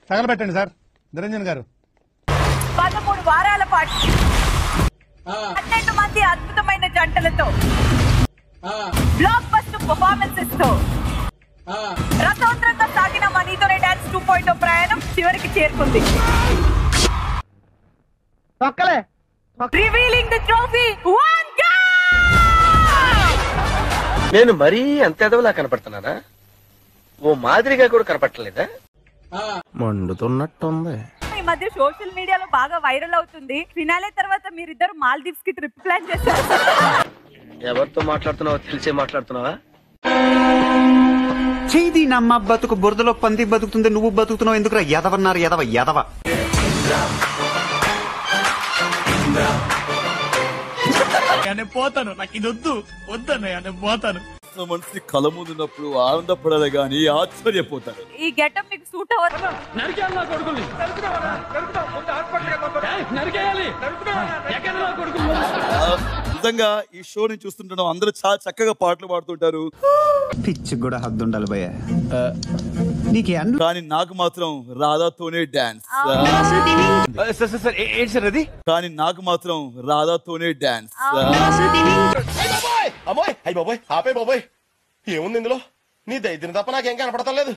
తగలబెట్టండి sir Niranjan గారు పదమూడు వారాల పాటు పన్నెండు మంది అద్భుతమైన జంటలతో బ్లాక్ బస్టర్ పర్ఫార్మెన్సెస్ తో రసవంతరంగా సాగిన మనీతోనే డాన్స్ టూ పాయింట్ ప్రయాణం చివరికి చేరుకుంది రివీలింగ్ ద ట్రోఫీ వన్ నేను మరీ అంత ఎదవలా కనపడుతున్నానా ఓ మాదిరిగా కూడా కనపడలేదా మండుతున్నట్టుంది ఈ మధ్య సోషల్ మీడియాలో బాగా వైరల్ అవుతుంది ఫినాలే తర్వాత మీరిద్దరు మాల్దీవ్స్ కి ట్రిప్ ప్లాన్ చేశారు ఎవరితో మాట్లాడుతున్నావో తెలిసే మాట్లాడుతున్నావా చేది నమ్మ బతుకు బురదలో పంది బతుకుతుంది నువ్వు బతుకుతున్నావు ఎందుకురా ఎదవన్నారు ఎదవ ఎదవ పోతాను నాకు ఇది వద్దు వద్దన్నయ్య నేను పోతాను మనిషి కళ ముందున్నప్పుడు ఆనందపడాలి గాని ఆశ్చర్యపోతారు ఈ గెటప్ మీకు సూట్ అవ్వదు ఆ, నిజంగా ఈ షోని చూస్తుంటాం అందరూ చాలా చక్కగా పాటలు పాడుతుంటారు పిచ్చి కూడా హద్దు ఉండాలి భయ్య నీకు ఎండ కానీ నాకు మాత్రం రాధాతోనే డాన్స్ సార్ సార్ సార్ ఏంటి సార్ అది కానీ నాకు మాత్రం రాధాతోనే డాన్స్ అమ్మోయ్ అయ్యి బాబోయ్ ఆపే బాబోయ్ ఏముంది ఇందులో నీ దైద్యం తప్ప నాకేం కనపడతలేదు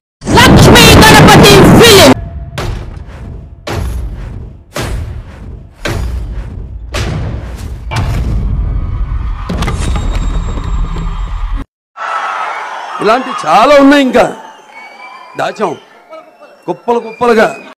ఇలాంటి చాలా ఉన్నాయి ఇంకా దాచాం కుప్పలు కుప్పలుగా